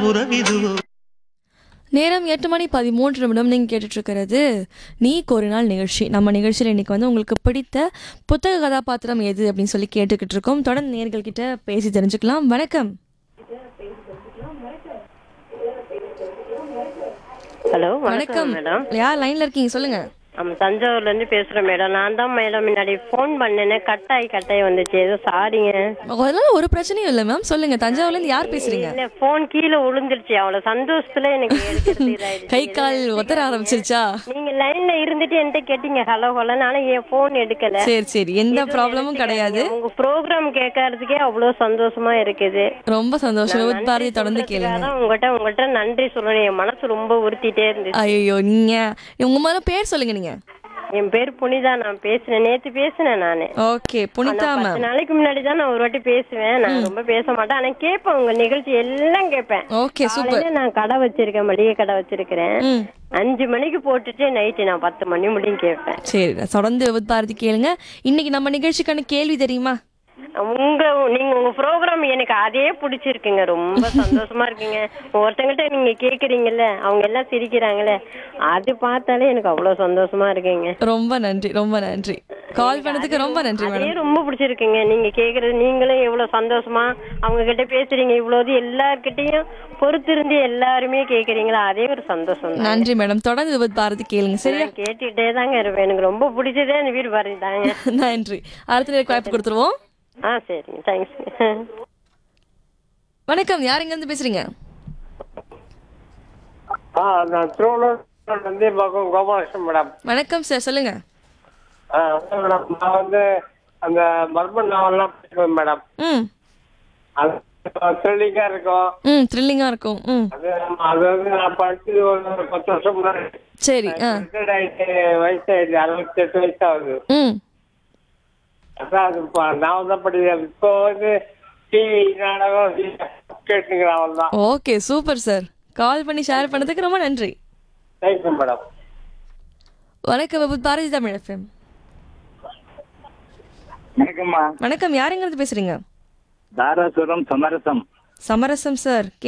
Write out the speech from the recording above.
உறவிதுவோ நேரம் எட்டு மணி பதிமூன்று நிமிடம் நீங்கள் கேட்டுட்டு இருக்கிறது நீ ஒரு நாள் நிகழ்ச்சி நம்ம நிகழ்ச்சியில் இன்னைக்கு வந்து உங்களுக்கு பிடித்த புத்தக கதாபாத்திரம் எது அப்படின்னு சொல்லி கேட்டுக்கிட்டு இருக்கோம் தொடர்ந்து நேர்கள் கிட்ட பேசி தெரிஞ்சுக்கலாம் வணக்கம் ஹலோ வணக்கம் வணக்கம் மேடம் யார் லைன்ல இருக்கீங்க சொல்லுங்க நம்ம தஞ்சாவூர்ல இருந்து பேசுறேன் மேடம் நான் தான் மேடம் முன்னாடி ஃபோன் பண்ணேனே கட் ஆகி கட் ஆகி வந்துச்சு ஏதோ சாரிங்க அதெல்லாம் ஒரு பிரச்சனையும் இல்லை மேம் சொல்லுங்க தஞ்சாவூர்ல இருந்து யார் பேசுறீங்க இல்ல ஃபோன் கீழே விழுந்துருச்சு அவ்வளவு சந்தோஷத்துல எனக்கு எடுக்கிறது இதாயிடுச்சு. கை கால் ஒத்தர ஆரம்பிச்சிருச்சா நீங்க லைன்ல இருந்துட்டு என்கிட்ட கேட்டீங்க ஹலோ ஹலோன்னு ஆனா என் ஃபோன் எடுக்கல சரி சரி எந்த ப்ராப்ளமும் கிடையாது உங்க ப்ரோக்ராம் கேட்கறதுக்கே அவ்வளவு சந்தோஷமா இருக்குது ரொம்ப சந்தோஷம் வித் பாரதி தொடர்ந்து கேளுங்க அதான் உங்ககிட்ட உங்ககிட்ட நன்றி சொல்லணும் என் மனசு ரொம்ப உறுத்திட்டே இருந்துச்சு ஐயோ நீங்க உங்க முதல்ல பேர் சொல்லுங்க நீங்க என் பேர் புனிதா நான் பேசுனேன் நேத்து பேசினேன் நானு ஓகே புனிதா ஆனா, மேம் பத்து நாளைக்கு முன்னாடி தான் நான் ஒரு வாட்டி பேசுவேன் நான் ரொம்ப பேச மாட்டேன் ஆனா கேட்பேன் உங்க நிகழ்ச்சி எல்லாம் கேட்பேன் ஓகே சூப்பர் காலையில நான் கடை வச்சிருக்கேன் மளிகை கடை வச்சிருக்கிறேன் ம் அஞ்சு மணிக்கு போட்டுட்டு நைட்டு நான் பத்து மணி முடியும் கேட்பேன் சரி தொடர்ந்து வித் பாரதி கேளுங்க இன்னைக்கு நம்ம நிகழ்ச்சிக்கான கேள்வி தெரியுமா உங்க நீங்க உங்க ப்ரோக்ராம் எனக்கு அதே பிடிச்சிருக்குங்க ரொம்ப சந்தோஷமா இருக்குங்க ஒருத்தங்கிட்ட நீங்க கேக்குறீங்கல்ல அவங்க எல்லாம் சிரிக்கிறாங்கல்ல அது பார்த்தாலே எனக்கு அவ்வளவு சந்தோஷமா இருக்குங்க ரொம்ப நன்றி ரொம்ப நன்றி கால் பண்ணதுக்கு ரொம்ப நன்றி அதே மேடம் ரொம்ப பிடிச்சிருக்குங்க நீங்க கேக்குறது நீங்களும் எவ்வளவு சந்தோஷமா அவங்க கிட்ட பேசுறீங்க இவ்வளவு எல்லார்கிட்டயும் பொறுத்திருந்து எல்லாருமே கேக்குறீங்களா அதே ஒரு சந்தோஷம் தான் நன்றி மேடம் தொடர்ந்து வித் பாரதி கேளுங்க சரியா நான் கேட்டுட்டே தாங்க இருப்பேன் எனக்கு ரொம்ப பிடிச்சதே அந்த வீடு பாருங்க தாங்க நன்றி அடுத்த நேரம் வாய்ப்பு கொடுத்துருவோம் ஆ சரிங்க தேங்க்ஸ் வணக்கம் யார் எங்க இருந்து பேசுறீங்க ஆ நான் திருவள்ளூர் வந்து பக்கம் கோபாலகிருஷ்ணன் மேடம் வணக்கம் சார் சொல்லுங்க ஆ அதான் மேடம் நான் வந்து அந்த மர்ம நாவல்லாம் படிப்பேன் மேடம் ம் அது த்ரில்லிங்காக இருக்கும் ம் த்ரில்லிங்கா இருக்கும் ம் அது அது வந்து நான் படிச்சது ஒரு பத்து வருஷம் முன்னாடி சரி ஆ ரிட்டையர்ட் ஆயிட்டு வயசாயிடுச்சு அறுபத்தெட்டு வயசு ஆகுது ம் அதான் அது இப்போ நான் தான் படிக்கிறேன் இப்போ வந்து டிவி நாடகம் கேட்டுங்கிற அவள் தான் ஓகே சூப்பர் சார் கால் பண்ணி ஷேர் பண்ணதுக்கு ரொம்ப நன்றி தேங்க்யூ மேடம் வணக்கம் வித் பாரதி தமிழ் எஃப்எம் வணக்கம்மா வணக்கம் யார் எங்க இருந்து பேசுறீங்க தாராசுரம் சமரசம் சமரசம் சார்